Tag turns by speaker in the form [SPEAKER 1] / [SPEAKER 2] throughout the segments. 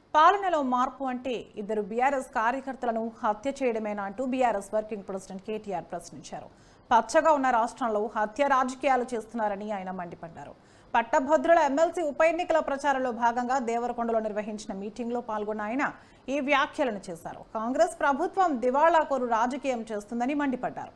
[SPEAKER 1] పాలనలో మార్పు అంటే ఇద్దరు బీఆర్ఎస్ కార్యకర్తలను హత్య చేయడమేనా అంటూ బీఆర్ఎస్ వర్కింగ్ ప్రెసిడెంట్ కేటీఆర్ ప్రశ్నించారు పచ్చగా ఉన్న రాష్ట్రంలో హత్య రాజకీయాలు చేస్తున్నారని ఆయన మండిపడ్డారు పట్టభద్రుల ఎమ్మెల్సీ ఉప ఎన్నికల ప్రచారంలో భాగంగా దేవరకొండలో నిర్వహించిన మీటింగ్లో పాల్గొన్న ఆయన ఈ వ్యాఖ్యలను చేశారు కాంగ్రెస్ ప్రభుత్వం దివాళా కోరు రాజకీయం చేస్తుందని మండిపడ్డారు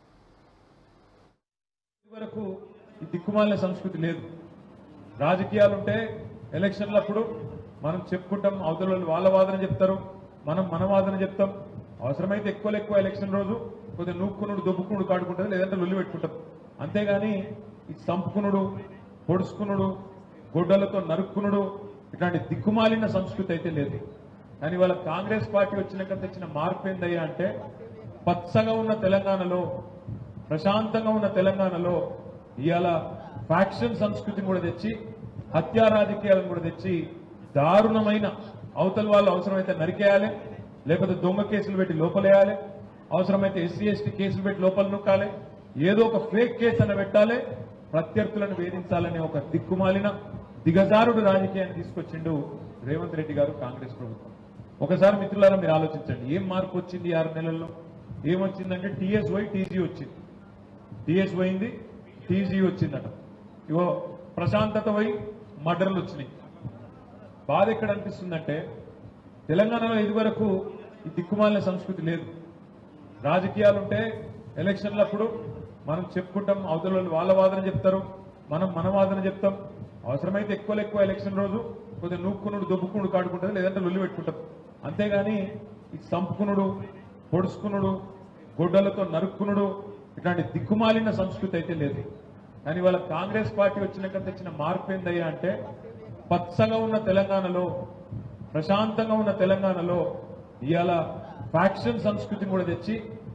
[SPEAKER 2] వరకు ఈ దిక్కుమాలిన సంస్కృతి లేదు రాజకీయాలు ఉంటే ఎలక్షన్లప్పుడు మనం చెప్పుకుంటాం అవతల వాళ్ళు వాళ్ళ వాదన చెప్తారు మనం మన వాదన చెప్తాం అవసరమైతే ఎక్కువ ఎక్కువ ఎలక్షన్ రోజు కొద్దిగా నూక్కునుడు దొబ్బుకునుడు కాడుకుంటుంది లేదంటే లొల్లి పెట్టుకుంటాం అంతేగాని ఈ సంపుకునుడు పొడుచుకునుడు గొడ్డలతో నరుక్కునుడు ఇట్లాంటి దిక్కుమాలిన సంస్కృతి అయితే లేదు కానీ వాళ్ళ కాంగ్రెస్ పార్టీ వచ్చినాక తెచ్చిన మార్పు ఏందయ్యా అంటే పచ్చగా ఉన్న తెలంగాణలో ప్రశాంతంగా ఉన్న తెలంగాణలో ఇవాళ ఫ్యాక్షన్ సంస్కృతిని కూడా తెచ్చి హత్యా రాజకీయాలను కూడా తెచ్చి దారుణమైన అవతల వాళ్ళు అవసరమైతే నరికేయాలి లేకపోతే దొంగ కేసులు పెట్టి లోపలేయాలి అవసరమైతే ఎస్సీ ఎస్టీ కేసులు పెట్టి లోపల నొక్కాలి ఏదో ఒక ఫేక్ కేసు అన్న పెట్టాలి ప్రత్యర్థులను వేధించాలనే ఒక దిక్కుమాలిన దిగజారుడు రాజకీయాన్ని తీసుకొచ్చిండు రేవంత్ రెడ్డి గారు కాంగ్రెస్ ప్రభుత్వం ఒకసారి మిత్రులారా మీరు ఆలోచించండి ఏం మార్పు వచ్చింది ఈ ఆరు నెలల్లో ఏమొచ్చిందంటే టీఎస్ పోయి టీజీ వచ్చింది టీఎస్ పోయింది టీజీ వచ్చిందట ఇగో ప్రశాంతత పోయి మర్డర్లు వచ్చినాయి బాధ ఎక్కడ అనిపిస్తుందంటే తెలంగాణలో ఇదివరకు ఈ దిక్కుమాలిన సంస్కృతి లేదు రాజకీయాలు ఉంటే ఎలక్షన్లప్పుడు మనం చెప్పుకుంటాం అవతల వాళ్ళు వాళ్ళ వాదన చెప్తారు మనం మన వాదన చెప్తాం అవసరమైతే ఎక్కువ ఎక్కువ ఎలక్షన్ రోజు కొద్దిగా నూక్కునుడు దొబ్బుకునుడు కాడుకుంటుంది లేదంటే లొల్లి పెట్టుకుంటాం అంతేగాని ఈ సంపుకునుడు పొడుచుకునుడు గొడ్డలతో నరుక్కునుడు ఇట్లాంటి దిక్కుమాలిన సంస్కృతి అయితే లేదు కానీ వాళ్ళ కాంగ్రెస్ పార్టీ వచ్చినాక తెచ్చిన మార్పు ఏందయ్యా అంటే పచ్చగా ఉన్న తెలంగాణలో ప్రశాంతంగా ఉన్న తెలంగాణలో ఇవాళ ఫ్యాక్షన్ సంస్కృతిని కూడా తెచ్చి